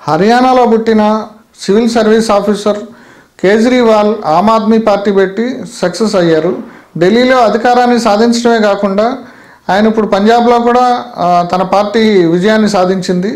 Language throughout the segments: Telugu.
హర్యానాలో పుట్టిన civil service officer Kejriwal Aam Aadmi party పెట్టి సక్సెస్ అయ్యారు ఢిల్లీలో అధికారాన్ని సాధించడమే కాకుండా ఆయన ఇప్పుడు పంజాబ్లో కూడా ఆ, తన పార్టీ విజయాన్ని సాధించింది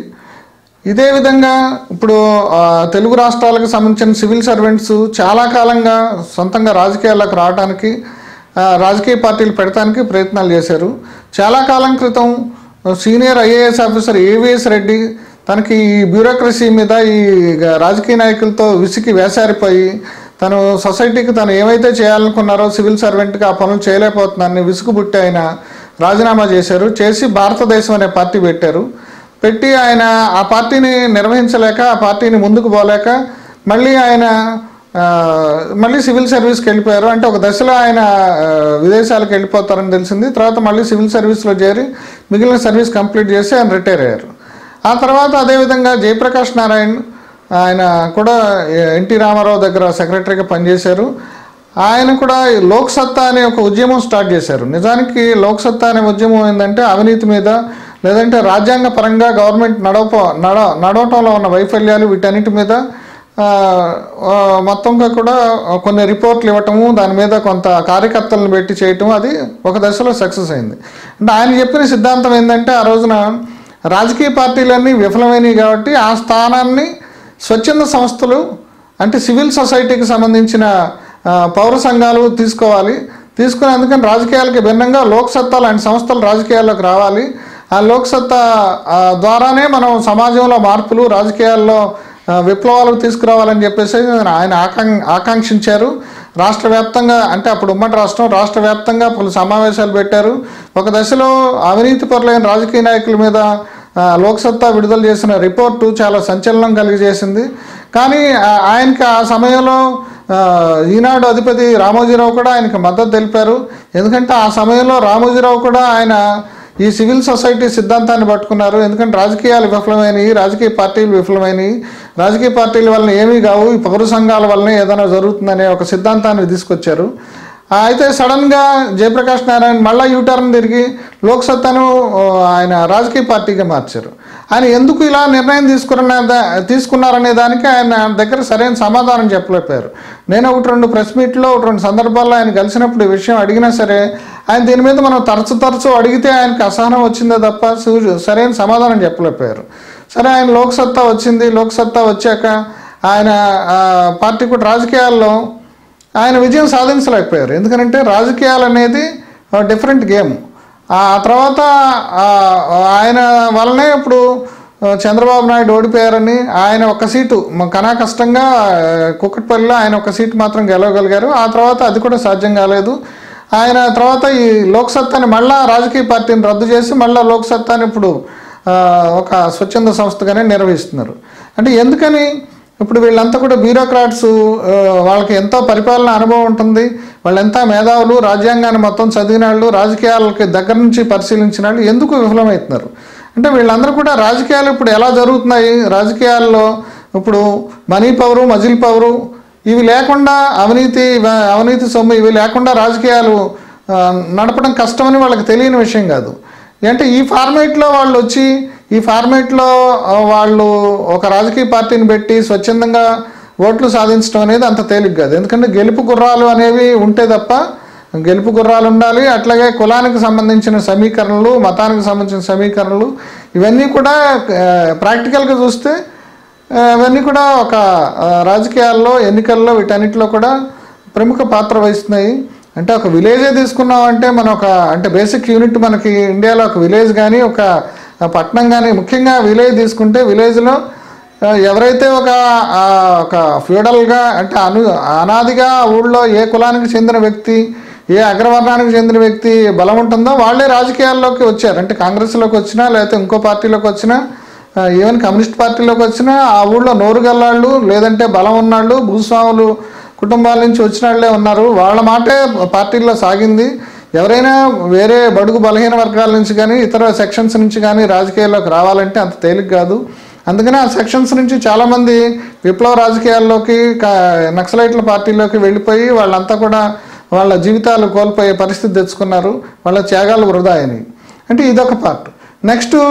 ఇదే విధంగా ఇప్పుడు ఆ, తెలుగు రాష్ట్రాలకు సంబంధించిన సివిల్ సర్వెంట్స్ చాలా కాలంగా సొంతంగా రాజకీయాల్లోకి రావడానికి ఆ, రాజకీయ పార్టీలు పెడటానికి ప్రయత్నాలు చేశారు చాలా కాలం క్రితం senior IAS officer AVS Reddy తనకి ఈ బ్యూరోక్రసీ మీద ఈ రాజకీయ నాయకులతో విసికి వేసారిపోయి తను సొసైటీకి తను ఏమైతే చేయాలనుకున్నారో సివిల్ సర్వెంట్గా ఆ పనులు చేయలేకపోతున్నారని విసుగు పుట్టి ఆయన రాజీనామా చేశారు చేసి భారతదేశం అనే పార్టీ పెట్టారు పెట్టి ఆయన ఆ పార్టీని నిర్వహించలేక ఆ పార్టీని ముందుకు పోలేక మళ్ళీ ఆయన ఆ, మళ్ళీ సివిల్ సర్వీస్కి వెళ్ళిపోయారు అంటే ఒక దశలో ఆయన ఆ, విదేశాలకు వెళ్ళిపోతారని తెలిసింది తర్వాత మళ్ళీ సివిల్ సర్వీస్లో చేరి మిగిలిన సర్వీస్ కంప్లీట్ చేసి ఆయన రిటైర్ అయ్యారు ఆ తర్వాత అదేవిధంగా జయప్రకాష్ నారాయణ్ ఆయన కూడా ఎన్టీ రామారావు దగ్గర సెక్రటరీగా పనిచేశారు ఆయన కూడా ఈ లోక్ సత్తా అనే ఒక ఉద్యమం స్టార్ట్ చేశారు నిజానికి లోక్ సత్తా అనే ఉద్యమం ఏంటంటే అవినీతి మీద లేదంటే రాజ్యాంగ పరంగా గవర్నమెంట్ నడవప నడ నడవటంలో ఉన్న వైఫల్యాలు వీటన్నిటి మీద ఆ, ఆ, మొత్తంగా కూడా కొన్ని రిపోర్ట్లు ఇవ్వటము దాని మీద కొంత కార్యకర్తలను పెట్టి చేయటం అది ఒక దశలో సక్సెస్ అయింది అంటే ఆయన చెప్పిన సిద్ధాంతం ఏంటంటే ఆ రోజున రాజకీయ పార్టీలన్నీ విఫలమైనవి కాబట్టి ఆ స్థానాన్ని స్వచ్ఛంద సంస్థలు అంటే సివిల్ సొసైటీకి సంబంధించిన ఆ, పౌర సంఘాలు తీసుకోవాలి తీసుకుని అందుకని రాజకీయాలకి భిన్నంగా లోక్సత్తా లాంటి సంస్థలు రాజకీయాల్లోకి రావాలి ఆ లోక్సత్తా ఆ, ద్వారానే మనం సమాజంలో మార్పులు రాజకీయాల్లో ఆ, విప్లవాలు తీసుకురావాలని చెప్పేసి ఆయన ఆకాం ఆకాంక్షించారు రాష్ట్ర వ్యాప్తంగా అంటే అప్పుడు ఉమ్మడి రాష్ట్రం రాష్ట్ర వ్యాప్తంగా పలు సమావేశాలు పెట్టారు ఒక దశలో అవినీతి పరులైన రాజకీయ నాయకుల మీద ఆ, లోక్సత్తా విడుదల చేసిన రిపోర్టు చాలా సంచలనం కలిగజేసింది కానీ ఆ, ఆయనకి ఆ సమయంలో ఆ, ఈనాడు అధిపతి రామోజీరావు కూడా ఆయనకి మద్దతు తెలిపారు ఎందుకంటే ఆ సమయంలో రామోజీరావు కూడా ఆయన ఈ సివిల్ సొసైటీ సిద్ధాంతాన్ని పట్టుకున్నారు ఎందుకంటే రాజకీయాలు విఫలమైనవి రాజకీయ పార్టీలు విఫలమైనవి రాజకీయ పార్టీల వలన ఏమీ కావు ఈ పౌర సంఘాల వల్లనే ఏదైనా జరుగుతుందనే ఒక సిద్ధాంతాన్ని తీసుకొచ్చారు ఆ, అయితే సడన్గా జయప్రకాష్ నారాయణ మళ్ళా యూటర్న్ తిరిగి లోక్సత్తాను ఆ, ఆయన రాజకీయ పార్టీగా మార్చారు ఆయన ఎందుకు ఇలా నిర్ణయం తీసుకున్న తీసుకున్నారనే దానికి ఆయన దగ్గర సరైన సమాధానం చెప్పలేకపోయారు నేను ఒకటి రెండు ప్రెస్ మీట్లో ఒకటి రెండు సందర్భాల్లో ఆయన కలిసినప్పుడు ఈ విషయం అడిగినా సరే ఆయన దీని మీద మనం తరచు తరచు అడిగితే ఆయనకు అసహనం వచ్చిందే తప్ప సు- సరైన సమాధానం చెప్పలేకపోయారు సరే ఆయన లోక్సత్తా వచ్చింది లోక్సత్తా వచ్చాక ఆయన ఆ, పార్టీ కూడా రాజకీయాల్లో ఆయన విజయం సాధించలేకపోయారు ఎందుకంటే రాజకీయాలు అనేది డిఫరెంట్ గేమ్ ఆ తర్వాత ఆ, ఆయన వల్లనే ఇప్పుడు ఆ, చంద్రబాబు నాయుడు ఓడిపోయారని ఆయన ఒక సీటు మ- కనా కష్టంగా ఆ, కుక్కట్పల్లిలో ఆయన ఒక సీటు మాత్రం గెలవగలిగారు ఆ తర్వాత అది కూడా సాధ్యం కాలేదు ఆయన తర్వాత ఈ లోక్సత్తాని మళ్ళా రాజకీయ పార్టీని రద్దు చేసి మళ్ళా లోక్సత్తాని ఇప్పుడు ఆ, ఒక స్వచ్ఛంద సంస్థగానే నిర్వహిస్తున్నారు అంటే ఎందుకని ఇప్పుడు వీళ్ళంతా కూడా బ్యూరోక్రాట్స్ ఆ, వాళ్ళకి ఎంతో పరిపాలన అనుభవం ఉంటుంది వాళ్ళంతా మేధావులు రాజ్యాంగాన్ని మొత్తం చదివిన వాళ్ళు రాజకీయాలకి దగ్గర నుంచి పరిశీలించిన వాళ్ళు ఎందుకు విఫలమవుతున్నారు అంటే వీళ్ళందరూ కూడా రాజకీయాలు ఇప్పుడు ఎలా జరుగుతున్నాయి రాజకీయాల్లో ఇప్పుడు మనీ పవరు మజిల్ పవరు ఇవి లేకుండా అవినీతి ఇవ- అవినీతి సొమ్ము ఇవి లేకుండా రాజకీయాలు ఆ, నడపడం కష్టమని వాళ్ళకి తెలియని విషయం కాదు అంటే ఈ ఫార్మేట్లో వాళ్ళు వచ్చి ఈ ఫార్మేట్లో ఆ, వాళ్ళు ఒక రాజకీయ పార్టీని పెట్టి స్వచ్ఛందంగా ఓట్లు సాధించడం అనేది అంత తేలిక కాదు ఎందుకంటే గెలుపు గుర్రాలు అనేవి ఉంటే తప్ప గెలుపు గుర్రాలు ఉండాలి అట్లాగే కులానికి సంబంధించిన సమీకరణలు మతానికి సంబంధించిన సమీకరణలు ఇవన్నీ కూడా ప్రాక్టికల్గా చూస్తే ఆ, అవన్నీ కూడా ఒక ఆ, రాజకీయాల్లో ఎన్నికల్లో వీటన్నిటిలో కూడా ప్రముఖ పాత్ర వహిస్తున్నాయి అంటే ఒక విలేజే తీసుకున్నామంటే మన ఒక అంటే బేసిక్ యూనిట్ మనకి ఇండియాలో ఒక విలేజ్ కానీ ఒక పట్టణం కానీ ముఖ్యంగా విలేజ్ తీసుకుంటే విలేజ్లో ఆ, ఎవరైతే ఒక ఆ, ఒక ఫ్యూడల్గా అంటే అను అనాదిగా ఆ ఊళ్ళో ఏ కులానికి చెందిన వ్యక్తి ఏ అగ్రవర్ణానికి చెందిన వ్యక్తి బలం ఉంటుందో వాళ్ళే రాజకీయాల్లోకి వచ్చారు అంటే కాంగ్రెస్లోకి వచ్చినా లేకపోతే ఇంకో పార్టీలోకి వచ్చినా ఆ, ఈవెన్ కమ్యూనిస్ట్ పార్టీలోకి వచ్చినా ఆ ఊళ్ళో నోరు గల్లాళ్ళు లేదంటే బలం ఉన్నాళ్ళు భూస్వాములు కుటుంబాల నుంచి వచ్చిన వాళ్ళే ఉన్నారు వాళ్ళ మాటే పార్టీల్లో సాగింది ఎవరైనా వేరే బడుగు బలహీన వర్గాల నుంచి కానీ ఇతర సెక్షన్స్ నుంచి కానీ రాజకీయాల్లోకి రావాలంటే అంత తేలిక కాదు అందుకనే ఆ సెక్షన్స్ నుంచి చాలామంది విప్లవ రాజకీయాల్లోకి కా- నక్సలైట్ల పార్టీలోకి వెళ్ళిపోయి వాళ్ళంతా కూడా వాళ్ళ జీవితాలు కోల్పోయే పరిస్థితి తెచ్చుకున్నారు వాళ్ళ త్యాగాలు వృధా అయినాయి అంటే ఇదొక పార్ట్ నెక్స్ట్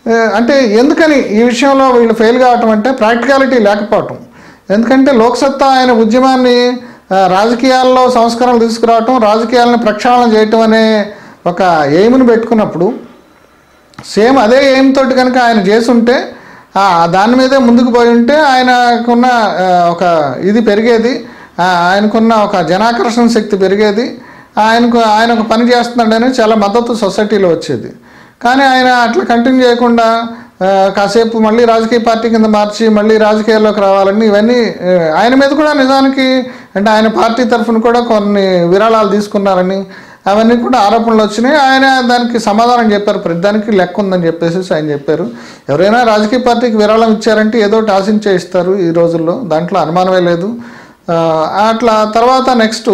ఆ, అంటే ఎందుకని ఈ విషయంలో వీళ్ళు ఫెయిల్ కావటం అంటే ప్రాక్టికాలిటీ లేకపోవటం ఎందుకంటే లోక్సత్తా ఆయన ఉద్యమాన్ని ఆ, రాజకీయాల్లో సంస్కరణలు తీసుకురావటం రాజకీయాలను ప్రక్షాళన చేయటం అనే ఒక ఎయిమ్ని పెట్టుకున్నప్పుడు సేమ్ అదే ఎయిమ్ తోటి కనుక ఆయన చేసుంటే ఆ, దాని మీదే ముందుకు పోయి ఉంటే ఆయనకున్న ఆ, ఒక ఇది పెరిగేది ఆ, ఆయనకున్న ఒక జనాకర్షణ శక్తి పెరిగేది ఆయనకు ఆయన ఒక పని చేస్తున్నాడని చాలా మద్దతు సొసైటీలో వచ్చేది కానీ ఆయన అట్లా కంటిన్యూ చేయకుండా ఆ, కాసేపు మళ్ళీ రాజకీయ పార్టీ కింద మార్చి మళ్ళీ రాజకీయాల్లోకి రావాలని ఇవన్నీ ఆ, ఆయన మీద కూడా నిజానికి అంటే ఆయన పార్టీ తరఫున కూడా కొన్ని విరాళాలు తీసుకున్నారని అవన్నీ కూడా ఆరోపణలు వచ్చినాయి ఆయన దానికి సమాధానం చెప్పారు ప్రతిదానికి లెక్క ఉందని చెప్పేసి ఆయన చెప్పారు ఎవరైనా రాజకీయ పార్టీకి విరాళం ఇచ్చారంటే ఏదో ఒకటి ఆశించే ఇస్తారు ఈ రోజుల్లో దాంట్లో అనుమానమే లేదు ఆ, అట్లా తర్వాత నెక్స్ట్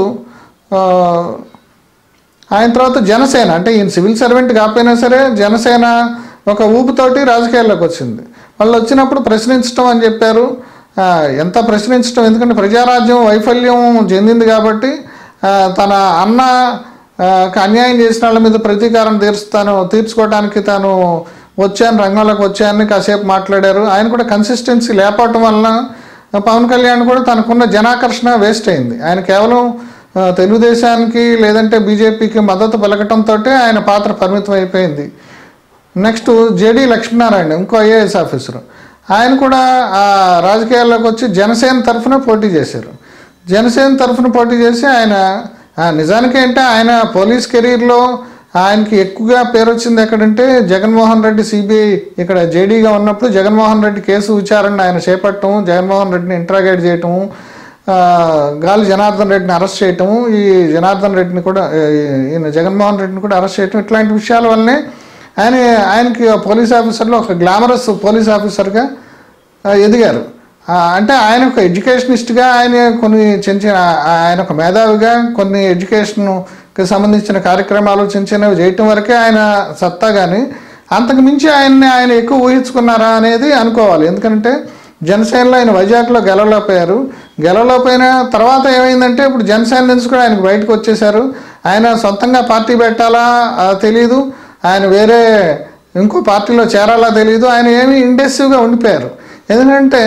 ఆయన తర్వాత జనసేన అంటే ఈయన సివిల్ సర్వెంట్ కాకపోయినా సరే జనసేన ఒక ఊపుతోటి రాజకీయాల్లోకి వచ్చింది వాళ్ళు వచ్చినప్పుడు ప్రశ్నించడం అని చెప్పారు ఆ, ఎంత ప్రశ్నించడం ఎందుకంటే ప్రజారాజ్యం వైఫల్యం చెందింది కాబట్టి ఆ, తన అన్న ఆ, కి అన్యాయం చేసిన వాళ్ళ మీద ప్రతీకారం తీర్చుతాను తీర్చుకోవడానికి తాను వచ్చాను రంగంలోకి వచ్చానని కాసేపు మాట్లాడారు ఆయన కూడా కన్సిస్టెన్సీ లేకపోవటం వలన పవన్ కళ్యాణ్ కూడా తనకున్న జనాకర్షణ వేస్ట్ అయింది ఆయన కేవలం ఆ, తెలుగుదేశానికి లేదంటే బీజేపీకి మద్దతు పలకటంతో ఆయన పాత్ర పరిమితం అయిపోయింది నెక్స్ట్ జేడి లక్ష్మీనారాయణ ఇంకో ఐఏఎస్ ఆఫీసర్ ఆయన కూడా ఆ రాజకీయాల్లోకి వచ్చి జనసేన తరఫున పోటీ చేశారు జనసేన తరఫున పోటీ చేసి ఆయన ఆ, నిజానికి అంటే ఆయన పోలీస్ కెరీర్లో ఆయనకి ఎక్కువగా పేరు వచ్చింది ఎక్కడంటే జగన్మోహన్ రెడ్డి సిబిఐ ఇక్కడ జేడీగా ఉన్నప్పుడు జగన్మోహన్ రెడ్డి కేసు విచారణ ఆయన చేపట్టడం జగన్మోహన్ రెడ్డిని ఇంట్రాగేట్ చేయటము ఆ, గాలి జనార్దన్ రెడ్డిని అరెస్ట్ చేయటము ఈ జనార్దన్ రెడ్డిని కూడా ఈ- ఈయన జగన్మోహన్ రెడ్డిని కూడా అరెస్ట్ చేయటం ఇట్లాంటి విషయాల వల్లనే ఆయన ఆయనకి ఆ పోలీస్ ఆఫీసర్లో ఒక గ్లామరస్ పోలీస్ ఆఫీసర్గా ఆ, ఎదిగారు ఆ, అంటే ఆయన ఒక ఎడ్యుకేషనిస్ట్గా ఆయన కొన్ని చిన్న చిన్న ఆయన ఒక మేధావిగా కొన్ని ఎడ్యుకేషన్కి సంబంధించిన కార్యక్రమాలు చిన్న చిన్నవి చేయటం వరకే ఆయన సత్తా కానీ అంతకు మించి ఆయన్ని ఆయన ఎక్కువ ఊహించుకున్నారా అనేది అనుకోవాలి ఎందుకంటే జనసేనలో ఆయన వైజాగ్లో గెలవలేకపోయారు గెలవలేకపోయిన తర్వాత ఏమైందంటే ఇప్పుడు జనసేన నుంచి కూడా ఆయనకు బయటకు వచ్చేసారు ఆయన సొంతంగా పార్టీ పెట్టాలా ఆ, తెలీదు ఆయన వేరే ఇంకో పార్టీలో చేరాలా తెలియదు ఆయన ఏమీ ఇండెసివ్గా ఉండిపోయారు ఎందుకంటే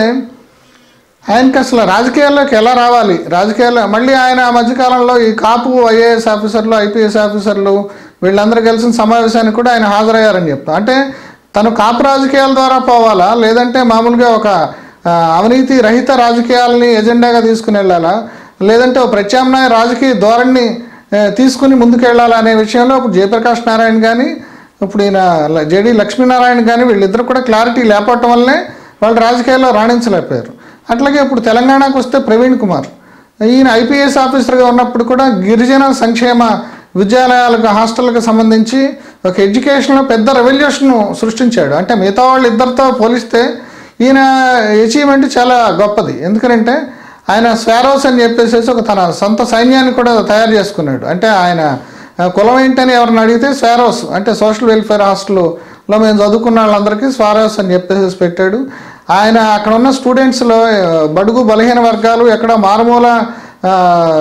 ఆయనకి అసలు రాజకీయాల్లోకి ఎలా రావాలి రాజకీయాల్లో మళ్ళీ ఆయన ఆ మధ్యకాలంలో ఈ కాపు ఐఏఎస్ ఆఫీసర్లు ఐపీఎస్ ఆఫీసర్లు వీళ్ళందరూ కలిసిన సమావేశానికి కూడా ఆయన హాజరయ్యారని చెప్తాం అంటే తను కాపు రాజకీయాల ద్వారా పోవాలా లేదంటే మామూలుగా ఒక ఆ, అవినీతి రహిత రాజకీయాలని ఎజెండాగా తీసుకుని వెళ్ళాలా లేదంటే ఒక ప్రత్యామ్నాయ రాజకీయ ధోరణిని ఆ, తీసుకుని ముందుకెళ్ళాలా అనే విషయంలో ఇప్పుడు జయప్రకాష్ నారాయణ కానీ ఇప్పుడు ఈయన ల- జేడి లక్ష్మీనారాయణ కానీ వీళ్ళిద్దరు కూడా క్లారిటీ లేకపోవటం వల్లనే వాళ్ళు రాజకీయాల్లో రాణించలేకపోయారు అట్లాగే ఇప్పుడు తెలంగాణకు వస్తే ప్రవీణ్ కుమార్ ఈయన ఐపీఎస్ ఆఫీసర్గా ఉన్నప్పుడు కూడా గిరిజన సంక్షేమ విద్యాలయాలకు హాస్టల్కి సంబంధించి ఒక ఎడ్యుకేషన్లో పెద్ద రెవల్యూషన్ సృష్టించాడు అంటే మిగతా వాళ్ళు ఇద్దరితో పోలిస్తే ఈయన అచీవ్మెంట్ చాలా గొప్పది ఎందుకంటే ఆయన స్వారోస్ అని చెప్పేసి ఒక తన సొంత సైన్యాన్ని కూడా తయారు చేసుకున్నాడు అంటే ఆయన ఆ, కులం ఏంటని ఎవరిని అడిగితే స్వారోస్ అంటే సోషల్ వెల్ఫేర్ హాస్టల్లో మేము చదువుకున్న వాళ్ళందరికీ స్వారోస్ అని చెప్పేసి పెట్టాడు ఆయన అక్కడ ఉన్న స్టూడెంట్స్లో ఆ, బడుగు బలహీన వర్గాలు ఎక్కడ మారుమూల ఆ,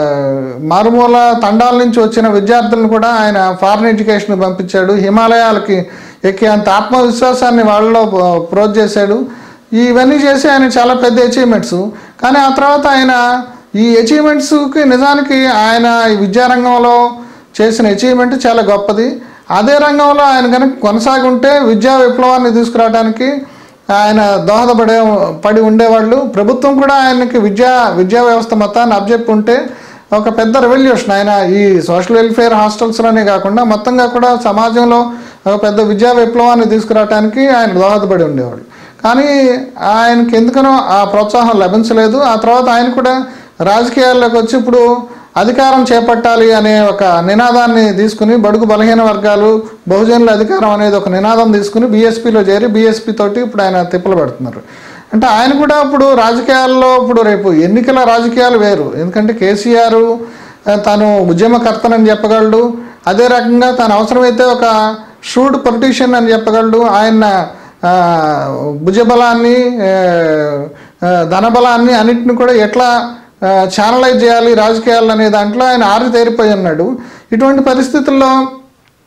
మారుమూల తండాల నుంచి వచ్చిన విద్యార్థులను కూడా ఆయన ఫారెన్ ఎడ్యుకేషన్ పంపించాడు హిమాలయాలకి ఎక్కే అంత ఆత్మవిశ్వాసాన్ని వాళ్ళలో పో- ప్రోత్ చేశాడు ఇవన్నీ చేసి ఆయన చాలా పెద్ద అచీవ్మెంట్స్ కానీ ఆ తర్వాత ఆయన ఈ అచీవ్మెంట్స్కి నిజానికి ఆయన ఈ విద్యారంగంలో చేసిన అచీవ్మెంట్ చాలా గొప్పది అదే రంగంలో ఆయన కనుక కొనసాగి ఉంటే విద్యా విప్లవాన్ని తీసుకురావడానికి ఆయన దోహదపడే పడి ఉండేవాళ్ళు ప్రభుత్వం కూడా ఆయనకి విద్యా విద్యా వ్యవస్థ మొత్తాన్ని అబ్జెక్ట్ ఉంటే ఒక పెద్ద రెవల్యూషన్ ఆయన ఈ సోషల్ వెల్ఫేర్ హాస్టల్స్లోనే కాకుండా మొత్తంగా కూడా సమాజంలో ఒక పెద్ద విద్యా విప్లవాన్ని తీసుకురావడానికి ఆయన దోహదపడి ఉండేవాడు కానీ ఆయనకి ఎందుకనో ఆ ప్రోత్సాహం లభించలేదు ఆ తర్వాత ఆయన కూడా రాజకీయాల్లోకి వచ్చి ఇప్పుడు అధికారం చేపట్టాలి అనే ఒక నినాదాన్ని తీసుకుని బడుగు బలహీన వర్గాలు బహుజనుల అధికారం అనేది ఒక నినాదం తీసుకుని బీఎస్పీలో చేరి బీఎస్పీ తోటి ఇప్పుడు ఆయన తిప్పలు పెడుతున్నారు అంటే ఆయన కూడా ఇప్పుడు రాజకీయాల్లో ఇప్పుడు రేపు ఎన్నికల రాజకీయాలు వేరు ఎందుకంటే కేసీఆర్ ఆ, తాను ఉద్యమకర్తనని చెప్పగలడు అదే రకంగా తాను అవసరమైతే ఒక షూడ్ పొలిటీషియన్ అని చెప్పగలడు ఆయన ఆ, భుజబలాన్ని ఆ, ఆ, ధనబలాన్ని అన్నిటిని కూడా ఎట్లా ఛానలైజ్ చేయాలి రాజకీయాలు అనే దాంట్లో ఆయన ఆరి తేరిపోయి ఉన్నాడు ఇటువంటి పరిస్థితుల్లో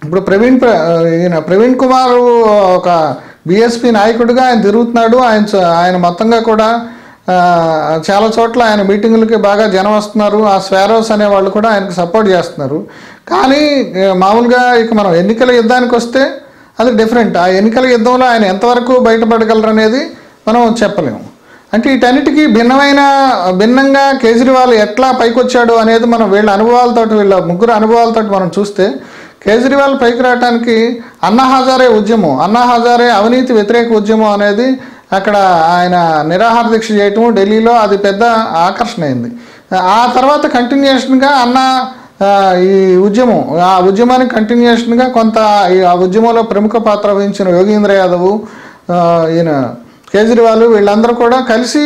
ఇప్పుడు ప్రవీణ్ ప్ర- ఈయన ప్రవీణ్ కుమార్ ఒక బీఎస్పీ నాయకుడిగా ఆయన తిరుగుతున్నాడు ఆయన చ- ఆయన మొత్తంగా కూడా ఆ, చాలా చోట్ల ఆయన మీటింగులకి బాగా జనం వస్తున్నారు ఆ స్వారోస్ అనే వాళ్ళు కూడా ఆయనకు సపోర్ట్ చేస్తున్నారు కానీ ఆ, మామూలుగా ఇక మనం ఎన్నికల యుద్ధానికి వస్తే అది డిఫరెంట్ ఆ ఎన్నికల యుద్ధంలో ఆయన ఎంతవరకు బయటపడగలరు అనేది మనం చెప్పలేము అంటే వీటన్నిటికీ భిన్నమైన భిన్నంగా కేజ్రీవాల్ ఎట్లా పైకొచ్చాడు అనేది మనం వీళ్ళ అనుభవాలతోటి వీళ్ళ ముగ్గురు అనుభవాలతోటి మనం చూస్తే కేజ్రీవాల్ పైకి రావడానికి అన్నా హజారే ఉద్యమం అన్నా హజారే అవినీతి వ్యతిరేక ఉద్యమం అనేది అక్కడ ఆయన నిరాహార దీక్ష చేయటం ఢిల్లీలో అది పెద్ద ఆకర్షణ అయింది ఆ తర్వాత కంటిన్యూషన్గా అన్నా ఆ, ఈ ఉద్యమం ఆ ఉద్యమానికి కంటిన్యూషన్గా కొంత ఈ ఆ ఉద్యమంలో ప్రముఖ పాత్ర వహించిన యోగీంద్ర యాదవ్ ఆ, ఈయన కేజ్రీవాల్ వీళ్ళందరూ కూడా కలిసి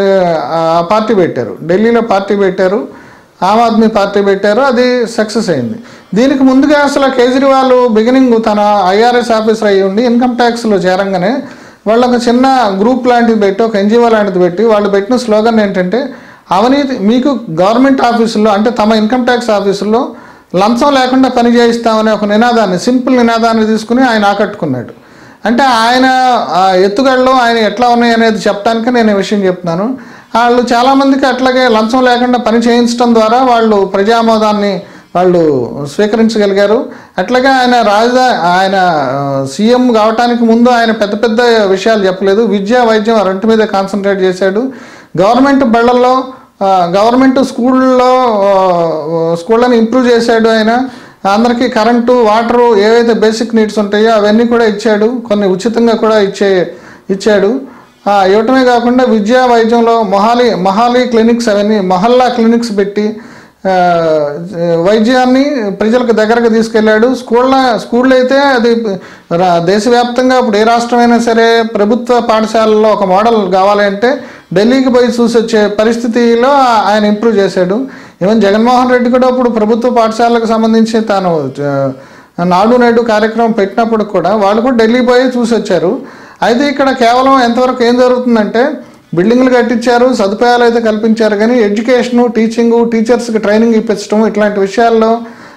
ఆ, ఆ పార్టీ పెట్టారు ఢిల్లీలో పార్టీ పెట్టారు ఆమ్ ఆద్మీ పార్టీ పెట్టారు అది సక్సెస్ అయింది దీనికి ముందుగా అసలు కేజ్రీవాల్ బిగినింగ్ తన ఐఆర్ఎస్ ఆఫీసర్ అయ్యి ఉండి ఇన్కమ్ ట్యాక్స్లో చేరంగానే వాళ్ళు ఒక చిన్న గ్రూప్ లాంటిది పెట్టి ఒక ఎన్జిఓ లాంటిది పెట్టి వాళ్ళు పెట్టిన స్లోగన్ ఏంటంటే అవినీతి మీకు గవర్నమెంట్ ఆఫీసుల్లో అంటే తమ ఇన్కమ్ ట్యాక్స్ ఆఫీసుల్లో లంచం లేకుండా పని చేయిస్తామనే ఒక నినాదాన్ని సింపుల్ నినాదాన్ని తీసుకుని ఆయన ఆకట్టుకున్నాడు అంటే ఆయన ఆ ఎత్తుగడలు ఆయన ఎట్లా ఉన్నాయి అనేది చెప్పడానికి నేను ఈ విషయం చెప్తున్నాను వాళ్ళు చాలామందికి అట్లాగే లంచం లేకుండా పని చేయించడం ద్వారా వాళ్ళు ప్రజామోదాన్ని వాళ్ళు స్వీకరించగలిగారు అట్లాగే ఆయన రాజధా ఆయన ఆ, సీఎం కావటానికి ముందు ఆయన పెద్ద పెద్ద విషయాలు చెప్పలేదు విద్య వైద్యం ఆ రెంటి మీద కాన్సన్ట్రేట్ చేశాడు గవర్నమెంట్ బళ్ళల్లో ఆ, గవర్నమెంట్ స్కూళ్ళలో ఆ, స్కూళ్ళని ఇంప్రూవ్ చేశాడు ఆయన అందరికీ కరెంటు వాటరు ఏవైతే బేసిక్ నీడ్స్ ఉంటాయో అవన్నీ కూడా ఇచ్చాడు కొన్ని ఉచితంగా కూడా ఇచ్చే ఇచ్చాడు ఆ, ఇవ్వటమే కాకుండా విద్యా వైద్యంలో మొహాలి మొహాలి క్లినిక్స్ అవన్నీ మొహల్లా క్లినిక్స్ పెట్టి ఆ, వైద్యాన్ని ప్రజలకు దగ్గరకు తీసుకెళ్ళాడు స్కూళ్ళ స్కూళ్ళు అయితే అది రా- దేశవ్యాప్తంగా ఇప్పుడు ఏ రాష్ట్రమైనా సరే ప్రభుత్వ పాఠశాలలో ఒక మోడల్ కావాలంటే ఢిల్లీకి పోయి చూసి వచ్చే పరిస్థితిలో ఆయన ఇంప్రూవ్ చేశాడు ఈవెన్ జగన్మోహన్ రెడ్డి కూడా ఇప్పుడు ప్రభుత్వ పాఠశాలకు సంబంధించి తాను ఆ, నాడు నేడు కార్యక్రమం పెట్టినప్పుడు కూడా వాళ్ళు కూడా ఢిల్లీ పోయి చూసి వచ్చారు అయితే ఇక్కడ కేవలం ఎంతవరకు ఏం జరుగుతుందంటే బిల్డింగ్లు కట్టించారు సదుపాయాలు అయితే కల్పించారు కానీ ఎడ్యుకేషను టీచింగు టీచర్స్కి ట్రైనింగ్ ఇప్పించడం ఇట్లాంటి విషయాల్లో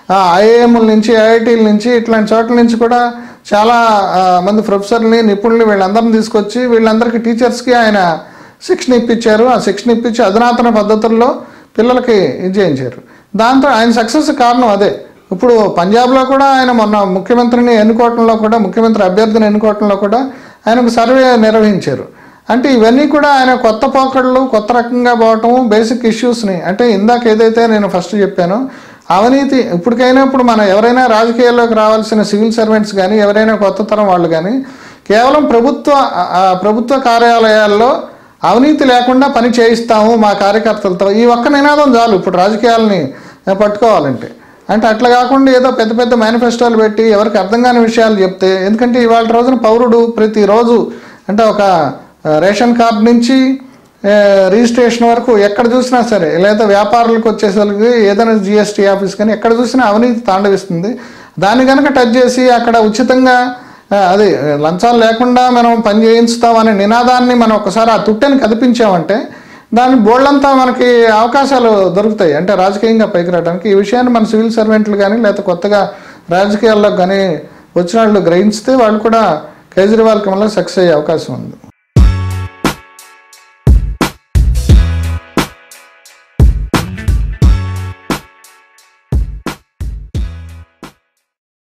ఐఏఎంల నుంచి ఐఐటీల నుంచి ఇట్లాంటి చోట్ల నుంచి కూడా చాలా ఆ, మంది ప్రొఫెసర్ని నిపుణుల్ని వీళ్ళందరిని తీసుకొచ్చి వీళ్ళందరికీ టీచర్స్కి ఆయన శిక్షణ ఇప్పించారు ఆ శిక్షణ ఇప్పించి అధునాతన పద్ధతుల్లో పిల్లలకి ఇది చేయించారు దాంతో ఆయన సక్సెస్ కారణం అదే ఇప్పుడు పంజాబ్లో కూడా ఆయన మొన్న ముఖ్యమంత్రిని ఎన్నుకోవటంలో కూడా ముఖ్యమంత్రి అభ్యర్థిని ఎన్నుకోవటంలో కూడా ఆయన ఒక సర్వే నిర్వహించారు అంటే ఇవన్నీ కూడా ఆయన కొత్త పోకళ్ళు కొత్త రకంగా పోవటం బేసిక్ ఇష్యూస్ని అంటే ఇందాక ఏదైతే నేను ఫస్ట్ చెప్పానో అవినీతి ఇప్పటికైనా ఇప్పుడు మన ఎవరైనా రాజకీయాల్లోకి రావాల్సిన సివిల్ సర్వెంట్స్ కానీ ఎవరైనా కొత్త తరం వాళ్ళు కానీ కేవలం ప్రభుత్వ ఆ, ప్రభుత్వ కార్యాలయాల్లో అవినీతి లేకుండా పని చేయిస్తాము మా కార్యకర్తలతో ఈ ఒక్క నినాదం చాలు ఇప్పుడు రాజకీయాలని ఆ, పట్టుకోవాలంటే అంటే అట్లా కాకుండా ఏదో పెద్ద పెద్ద మేనిఫెస్టోలు పెట్టి ఎవరికి అర్థం కాని విషయాలు చెప్తే ఎందుకంటే ఇవాళ రోజున పౌరుడు ప్రతిరోజు అంటే ఒక ఆ, రేషన్ కార్డు నుంచి ఆ, రిజిస్ట్రేషన్ వరకు ఎక్కడ చూసినా సరే లేదా వ్యాపారులకు వచ్చేసరికి ఏదైనా జిఎస్టీ ఆఫీస్ కానీ ఎక్కడ చూసినా అవినీతి తాండవిస్తుంది దాన్ని కనుక టచ్ చేసి అక్కడ ఉచితంగా ఆ, అది లంచాలు లేకుండా మనం పని చేయించుతాం అనే నినాదాన్ని మనం ఒకసారి ఆ తుట్టని కదిపించామంటే దాని బోళ్ళంతా మనకి అవకాశాలు దొరుకుతాయి అంటే రాజకీయంగా పైకి రావడానికి ఈ విషయాన్ని మన సివిల్ సర్వెంట్లు కానీ లేకపోతే కొత్తగా రాజకీయాల్లో కానీ వచ్చిన వాళ్ళు గ్రహించితే వాళ్ళు కూడా కేజ్రీవాల్ కమల్లో సక్సెస్ అయ్యే అవకాశం ఉంది